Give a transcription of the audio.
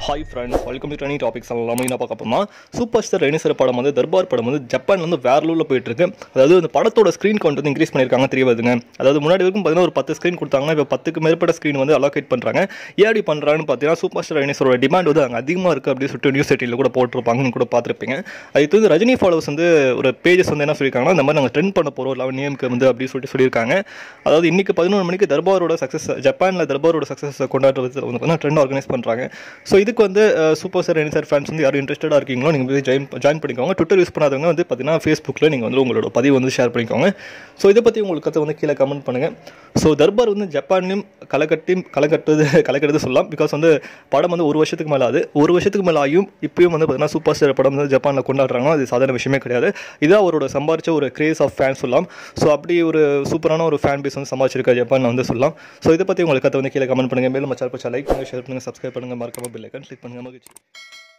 hi friends welcome to trainee topics எல்லாமே என்ன பார்க்க போமா சூப்பர் ஸ்டார் ரெனிசர் படம் வந்து தர்பார் படம் வந்து ஜப்பான்ல வந்து வேற லெவலில் போயிட்டு இருக்கு அதாவது இந்த படத்தோட ஸ்க்ரீன் கவுண்ட் வந்து இன்க்ரீஸ் பண்ணியிருக்காங்க தெரிய வருதுங்க அதாவது முன்னாடி வரைக்கும் பார்த்தீங்கன்னா ஒரு பத்து ஸ்க்ரீன் கொடுத்தாங்க இப்போ பத்துக்கு மேற்பட்ட ஸ்க்ரீன் வந்து அலோகேட் பண்ணுறாங்க ஏடி பண்ணுறாங்கன்னு பார்த்தீங்கன்னா சூப்பர் ஸ்டார் ரெனிசரோட டிமாண்ட் வந்து அங்கே அதிகமாக இருக்குது அப்படின்னு சொல்லிட்டு நியூஸ் செட்டியில் கூட போட்டிருப்பாங்கன்னு கூட பார்த்துருப்பீங்க அது வந்து ரஜினி ஃபாலோவர்ஸ் வந்து ஒரு பேஜஸ் வந்து என்ன சொல்லியிருக்காங்கன்னா இந்த மாதிரி நாங்கள் ட்ரெண்ட் பண்ண போகிறோம் லெவன் நேமுக்கு வந்து அப்படின்னு சொல்லிட்டு சொல்லியிருக்காங்க அதாவது இன்னைக்கு பதினொன்று மணிக்கு தர்பாரோட சக்ஸஸ் ஜப்பானில் தர்பாரோட சக்ஸஸ் கொண்டாடுறது வந்து ட்ரெண்ட் ஆர்கனைஸ் பண்ணுறாங்க ஸோ இதுக்கு வந்து சூப்பர் ஸ்டார் ரெனிசர் ஃபேன்ஸ் வந்து யாரும் இன்ட்ரெஸ்டடாக இருக்கீங்களோ நீங்கள் போய் ஜாயின் ஜாயின் பண்ணிக்கோங்க ட்விட்டர் யூஸ் பண்ணாதவங்க வந்து பார்த்தீங்கன்னா ஃபேஸ்புக்கில் நீங்கள் வந்து உங்களோட பதிவு வந்து ஷேர் பண்ணிக்கோங்க ஸோ இதை பற்றி உங்களுக்கு கருத்தை வந்து கீழே கமெண்ட் பண்ணுங்கள் ஸோ தர்பார் வந்து ஜப்பான்லையும் களைகட்டியும் களைகட்டுறது களைக்கட்டுறது சொல்லலாம் பிகாஸ் வந்து படம் வந்து ஒரு வருஷத்துக்கு மேலே ஆகுது ஒரு வருஷத்துக்கு மேலே ஆகியும் இப்பயும் வந்து பார்த்தீங்கன்னா சூப்பர் ஸ்டார் படம் வந்து ஜப்பானில் கொண்டாடுறாங்க அது சாதாரண விஷயமே கிடையாது இதான் அவரோட சம்பாரிச்ச ஒரு கிரேஸ் ஆஃப் ஃபேன் சொல்லலாம் ஸோ அப்படி ஒரு சூப்பரான ஒரு ஃபேன் பேஸ் வந்து சம்பாதிச்சிருக்க ஜப்பான் வந்து சொல்லலாம் ஸோ இதை பற்றி உங்களுக்கு கருத்தை வந்து கீழே கமெண்ட் பண்ணுங்கள் மேலும் மச்சால் பச்சா லைக் பண்ணுங்கள் ஷேர் பண்ணுங்கள் சப்ஸ்கிரைப் பண்ணுங்கள் மறக்காம பெல் ஐக்கன் கிளிக் பண்ணுங்கள் மகிழ்ச்சி